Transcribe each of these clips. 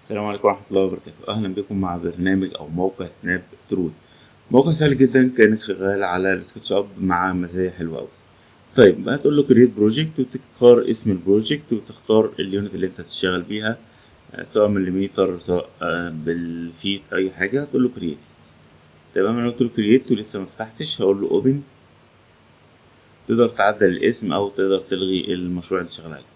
السلام عليكم ورحمة الله وبركاته أهلا بكم مع برنامج أو موقع سناب ترود موقع سهل جدا كأنك شغال على السكتش أب مع مزايا حلوة أوي طيب هتقول له كريت بروجكت وتختار اسم البروجكت وتختار اليونت اللي انت هتشتغل بيها آه، سواء مليمتر سواء آه، بالفيت أي حاجة هتقول له كريت تمام أنا قلت له كريت ولسه مفتحتش هقول له أوبن تقدر تعدل الاسم أو تقدر تلغي المشروع اللي شغال عليه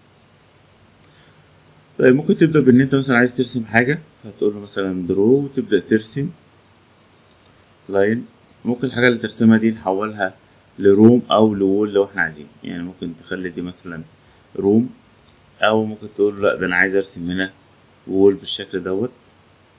طيب ممكن تبدأ بإن أنت مثلا عايز ترسم حاجة فتقول له مثلا درو وتبدأ ترسم لاين ممكن الحاجة اللي ترسمها دي نحولها لروم أو لوول لو احنا عايزين يعني ممكن تخلي دي مثلا روم أو ممكن تقول له لأ ده أنا عايز أرسم هنا وول بالشكل دوت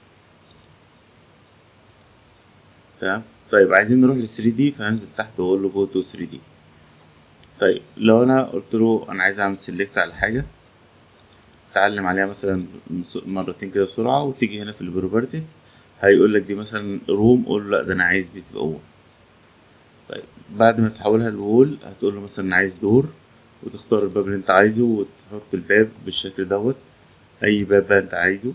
تمام طيب عايزين نروح ل 3 دي فهنزل تحت واقول له جو تو 3 دي طيب لو انا قلت له انا عايز اعمل سيلكت على حاجه تعلم عليها مثلا مرتين كده بسرعه وتيجي هنا في البروبرتيز هيقول لك دي مثلا روم قول له لا ده انا عايز دي تبقى وول طيب بعد ما تحولها لوول هتقول له مثلا عايز دور وتختار الباب اللي انت عايزه وتحط الباب بالشكل دوت اي باب بقى انت عايزه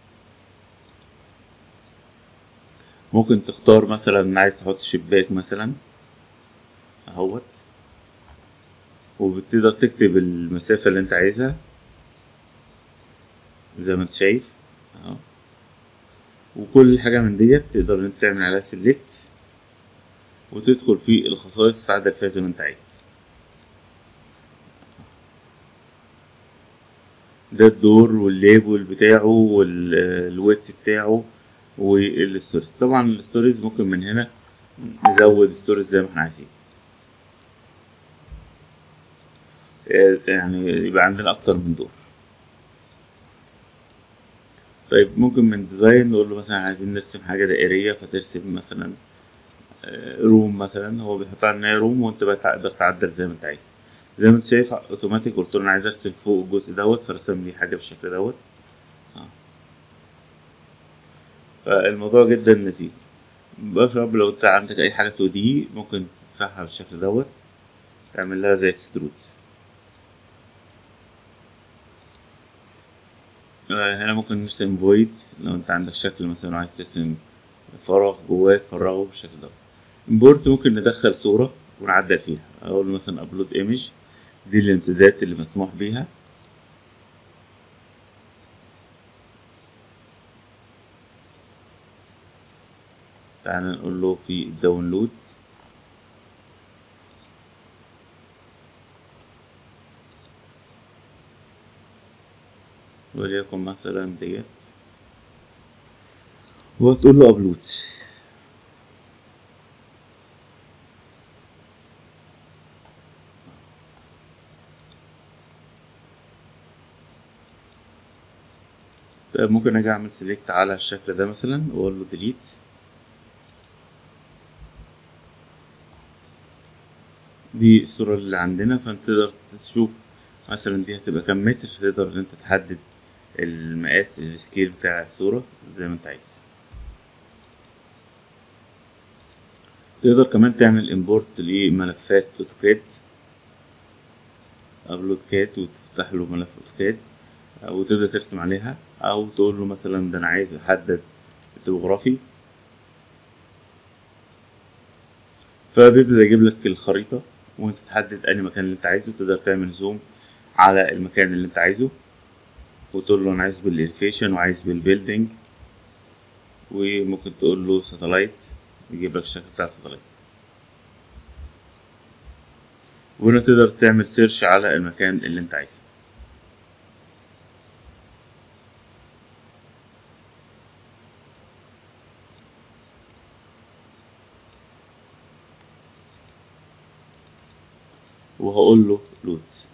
ممكن تختار مثلا عايز تحط شباك مثلا اهوت وبتقدر تكتب المسافة اللي انت عايزها زي ما انت شايف اهو وكل حاجة من ديت تقدر ان انت تعمل عليها سيلكت وتدخل في الخصائص وتعدل فيها زي ما انت عايز ده الدور والليبل بتاعه والويتس بتاعه والستوريز طبعا الستوريز ممكن من هنا نزود ستوريز زي ما احنا عايزين يعني يبقى عندنا اكتر من دور طيب ممكن من ديزاين نقول له مثلا عايزين نرسم حاجة دائرية فترسم مثلا روم مثلا هو بيحط علينا روم وانت بقى تقدر تعدل زي ما انت عايز زي ما انت شايف اوتوماتيك قلت له انا عايز ارسم فوق الجزء دوت فرسم لي حاجة بالشكل دوت فالموضوع جدا لذيذ بشرب لو انت عندك اي حاجة تو دي ممكن تفتحها بالشكل دوت تعمل لها زي اكسترود هنا ممكن نرسم فويد لو انت عندك شكل مثلا عايز ترسم فراغ جواه تفرغه بالشكل ده امبورت ممكن ندخل صورة ونعدل فيها اقول مثلا ابلود ايمج دي الامتدادات اللي مسموح بيها تعال نقول له في الداونلود وليكن مثلا ديت وتقول له ابلود طيب ممكن اجي اعمل سيلكت على الشكل ده مثلا واقول له ديليت دي الصورة اللي عندنا فانت تقدر تشوف مثلا دي هتبقى كام متر تقدر ان انت تحدد المقاس السكيل بتاع الصورة زي ما انت عايز تقدر كمان تعمل امبورت لملفات اوتوكاد ابلود كاد وتفتح له ملف اوتوكاد وتبدأ ترسم عليها او تقول له مثلا ده انا عايز احدد التوبوغرافي فبيبدأ يجيب لك الخريطة وانت تحدد اي مكان اللي انت عايزه تقدر تعمل زوم على المكان اللي انت عايزه وتقول له انا عايز بالاليفيشن وعايز بالبيلدينج وممكن تقول له ساتلايت يجيب لك الشكل بتاع الساتلايت وهنا تقدر تعمل سيرش على المكان اللي انت عايزه وهقول له لود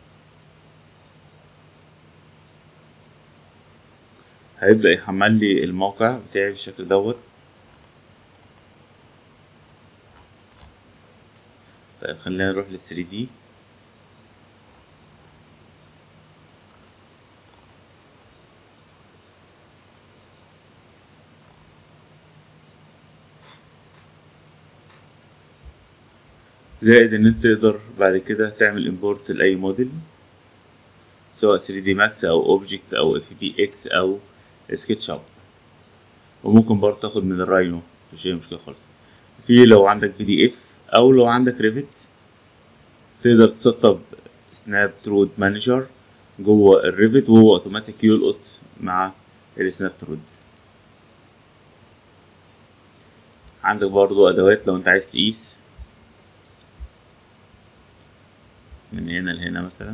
هيبدأ يحمل لي الموقع بتاعي بالشكل دوت طيب خلينا نروح لل 3 دي زائد ان انت تقدر بعد كده تعمل امبورت لاي موديل سواء 3 دي ماكس او اوبجكت او اف بي اكس او سكتش اب وممكن برضه تاخد من الراينو مفيش اي مشكله خالص في لو عندك بي دي اف او لو عندك ريفت تقدر تسطب سناب ترود مانجر جوه الريفت وهو اوتوماتيك يلقط مع السناب ترود عندك برضو ادوات لو انت عايز تقيس من هنا لهنا مثلا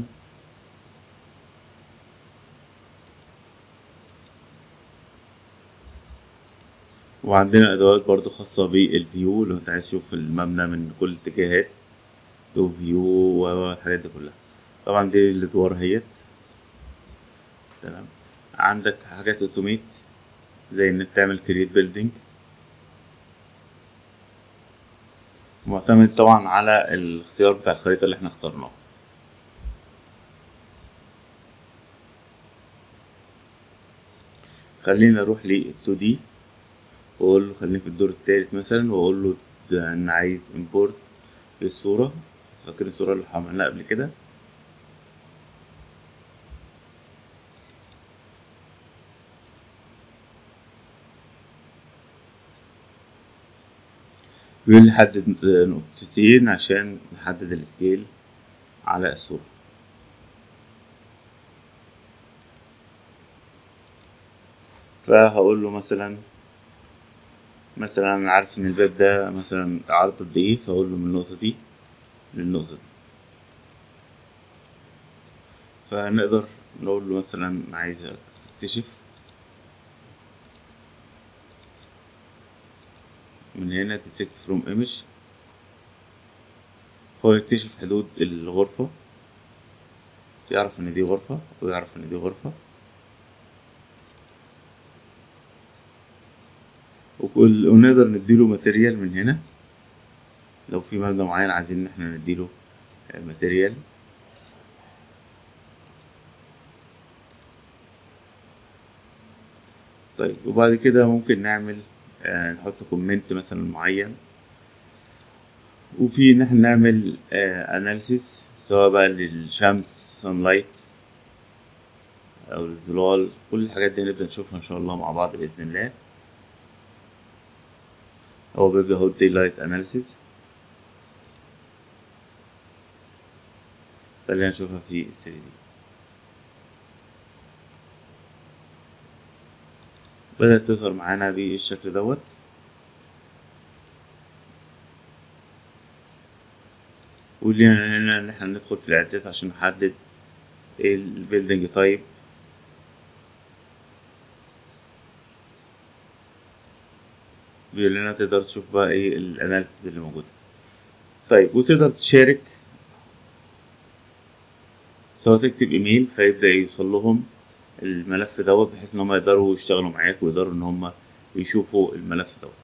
وعندنا ادوات برضو خاصة بالفيو لو انت عايز تشوف المبنى من كل الاتجاهات تو فيو والحاجات دي كلها طبعا دي الادوار اهيت تمام عندك حاجات اوتوميت زي انك تعمل كريت بيلدينج معتمد طبعا على الاختيار بتاع الخريطة اللي احنا اخترناه خلينا نروح لل 2 دي واقول له خليني في الدور التالت مثلا واقول له ده انا عايز امبورت للصورة فاكر الصورة اللي عملناها قبل كده بيقول لي حدد نقطتين عشان نحدد السكيل على الصورة فهقول له مثلا مثلا انا عارف ان الباب ده مثلا عرض قد ايه فاقول له من النقطة دي للنقطة دي فنقدر نقول له مثلا عايز اكتشف من هنا detect from image هو يكتشف حدود الغرفة يعرف ان دي غرفة ويعرف ان دي غرفة وكل ونقدر نديله ماتيريال من هنا لو في مبنى معين عايزين ان احنا نديله ماتيريال طيب وبعد كده ممكن نعمل آه نحط كومنت مثلا معين وفي ان احنا نعمل اناليسيس سواء بقى للشمس sunlight او الظلال كل الحاجات دي هنبدأ نشوفها ان شاء الله مع بعض بإذن الله هو بيبقى هو daylight analysis خلينا نشوفها في ال 3 دي بدأت تظهر معانا بالشكل دوت ولينا هنا ان احنا ندخل في الاعدادات عشان نحدد البيلدينج تايب بيقول لنا تقدر تشوف بقى ايه الاناليسيس اللي موجوده طيب وتقدر تشارك سواء تكتب ايميل فيبدأ يوصل لهم الملف دوت بحيث ان هم يقدروا يشتغلوا معاك ويقدروا ان هم يشوفوا الملف دوت